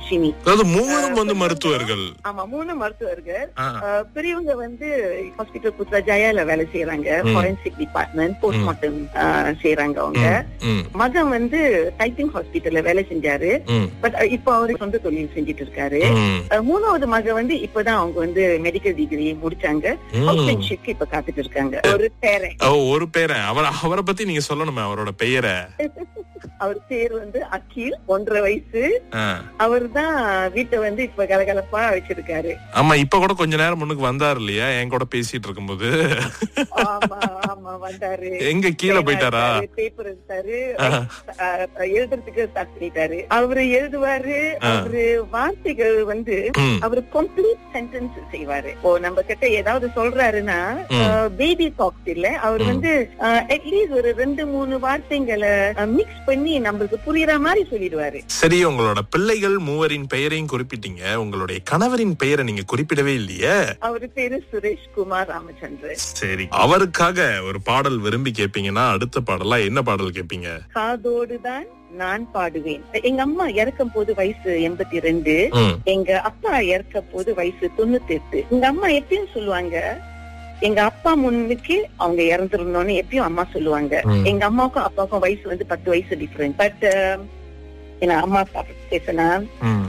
தர்ஷினி அதாவது மூவரும் வந்து மருத்துவர்கள் ஆமா மூணு மருத்துவர்கள் ஆ, அஹ், பெரியவங்க வந்து ஹாஸ்பிட்டல் புத்ராஜாயால வேலை செய்யறாங்க ம். ஃபாரன்சிக் டிபார்ட்மெண்ட் போஸ்ட்மார்ட்டம் செய்யறாங்க அவங்க ம், ம், மகன் வந்து டைப்பிங் ஹாஸ்பிட்டல்ல வேலை செஞ்சாரு ம், பட் இப்போ அவரு சொந்த தொழில் செஞ்சுட்டு இருக்காரு ம், அஹ், மூணாவது மகன் வந்து இப்பதான் அவங்க வந்து மெடிக்கல் டிகிரி முடிச்சாங்க ம். ஹவுஸ்மேன்ஷிப்க்கு இப்ப காத்துட்டு இருக்காங்க ஒரு பேரன் ஓ ஒரு பேரன் அவர் அவரை பத்தி நீங்க சொல்லணுமே அவரோட பெயரை அவர் பேர் வந்து அகில் ஒன்றரை வயசு ஆ. அவர் தான் வீட்டை வந்து இப்ப கலகலப்பா வச்சிருக்காரு ஆமா இப்ப கூட கொஞ்ச நேரம் முன்னுக்கு வந்தார் இல்லையா என் கூட பேசிட்டு இருக்கும்போது ஆமா ஆமா வந்தாரு எங்க கீழே போயிட்டாரா பேப்பர் எடுத்தாரு ஆ. அஹ், எழுதுறதுக்கு ஸ்டார்ட் பண்ணிட்டாரு அவரு எழுதுவாரு ஆ. அவரு வார்த்தைகள் வந்து ம், அவரு கம்ப்ளீட் சென்டென்ஸ் செய்வாரு இப்போ நம்ம கிட்ட ஏதாவது சொல்றாருன்னா ம். பேபி டாக்ஸ் இல்ல அவர் ம். வந்து அட்லீஸ்ட் ஒரு ரெண்டு மூணு வார்த்தைங்களை மிக்ஸ் பண்ணி நம்மளுக்கு புரியுற மாதிரி சொல்லிடுவாரு சரி உங்களோட பிள்ளைகள் மூவரின் பெயரையும் குறிப்பிட்டீங்க உங்களுடைய கணவரின் பெயரை நீங்க குறிப்பிடவே இல்லையே அவரு பேரு சுரேஷ் குமார் ராமச்சந்திரன் சரி அவருக்காக ஒரு பாடல் விரும்பி கேப்பீங்கன்னா அடுத்த பாடலா என்ன பாடல் கேப்பீங்க காதோடுதான் நான் பாடுவேன் எங்க அம்மா இறக்கும் போது வயசு எண்பத்தி ரெண்டு ம், எங்க அப்பா இறக்க போது வயசு தொண்ணூத்தி எட்டு எங்க அம்மா எப்பயும் சொல்லுவாங்க எங்க அப்பா முன்னுக்கு அவங்க இறந்துருந்தோன்னு எப்பயும் அம்மா சொல்லுவாங்க ம். எங்க அம்மாவுக்கும் அப்பாவுக்கும் வயசு வந்து பத்து வயசு டிஃபரெண்ட் பட் ஏன்னா அம்மா அப்பா பேசினா ம்.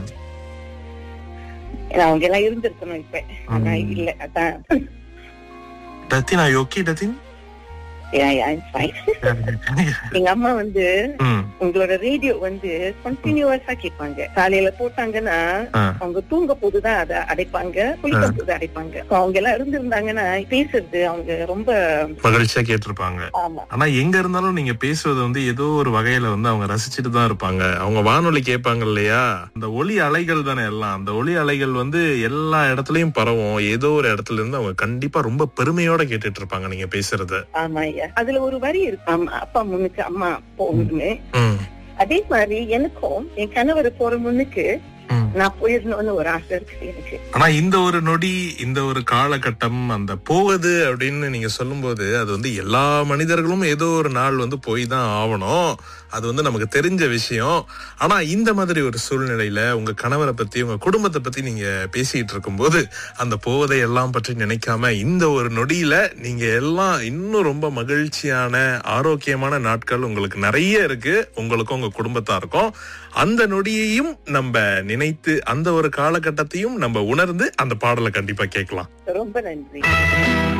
ஏன்னா அவங்க எல்லாம் இருந்திருக்கணும் இப்ப ஆனா ம். இல்ல அதான் டத்தின் are you okay, டத்தின் Yeah, yeah, I'm fine. எங்க அம்மா வந்து ம், உங்களோட ரேடியோ வந்து கண்டினியூவஸா கேட்பாங்க காலையில போட்டாங்கன்னா ஆ. அவங்க தூங்க போதுதான் அதை அடைப்பாங்க குளிக்க போது அடைப்பாங்க So, அவங்க எல்லாம் இருந்திருந்தாங்கன்னா பேசுறது அவங்க ரொம்ப மகிழ்ச்சியா கேட்டிருப்பாங்க ஆமா ஆனா எங்க இருந்தாலும் நீங்க பேசுவது வந்து ஏதோ ஒரு வகையில வந்து அவங்க ரசிச்சுட்டு தான் இருப்பாங்க அவங்க வானொலி கேட்பாங்க இல்லையா அந்த ஒலி அலைகள் தானே எல்லாம் அந்த ஒலி அலைகள் வந்து எல்லா இடத்துலயும் பரவும் ஏதோ ஒரு இடத்துல இருந்து அவங்க கண்டிப்பா ரொம்ப பெருமையோட கேட்டுட்டு இருப்பாங்க நீங்க பேசுறத ஆமா ஐயா அதுல ஒரு வரி இருக்கு ஆமா, அப்பா முன்னுக்கு அம்மா போகணும்னு ம், அதே மாதிரி எனக்கும் என் கணவர் போற முன்னுக்கு ம். நான் போயிடணும்னு ஒரு ஆசை இருக்கு எனக்கு ஆனா இந்த ஒரு நொடி இந்த ஒரு காலகட்டம் அந்த போவது அப்படின்னு நீங்க சொல்லும்போது அது வந்து எல்லா மனிதர்களும் ஏதோ ஒரு நாள் வந்து போய் தான் ஆகணும் அது வந்து நமக்கு தெரிஞ்ச விஷயம் ஆனா இந்த மாதிரி ஒரு சூழ்நிலையில உங்க கணவரை பத்தி உங்க குடும்பத்தை பத்தி நீங்க பேசிட்டு இருக்கும்போது அந்த போவதை எல்லாம் பற்றி நினைக்காம இந்த ஒரு நொடியில நீங்க எல்லாம் இன்னும் ரொம்ப மகிழ்ச்சியான ஆரோக்கியமான நாட்கள் உங்களுக்கு நிறைய இருக்கு உங்களுக்கும் உங்க குடும்பத்தாருக்கும் அந்த நொடியையும் நம்ம நினைத்து அந்த ஒரு காலகட்டத்தையும் நம்ம உணர்ந்து அந்த பாடலை கண்டிப்பா கேட்கலாம் ரொம்ப நன்றி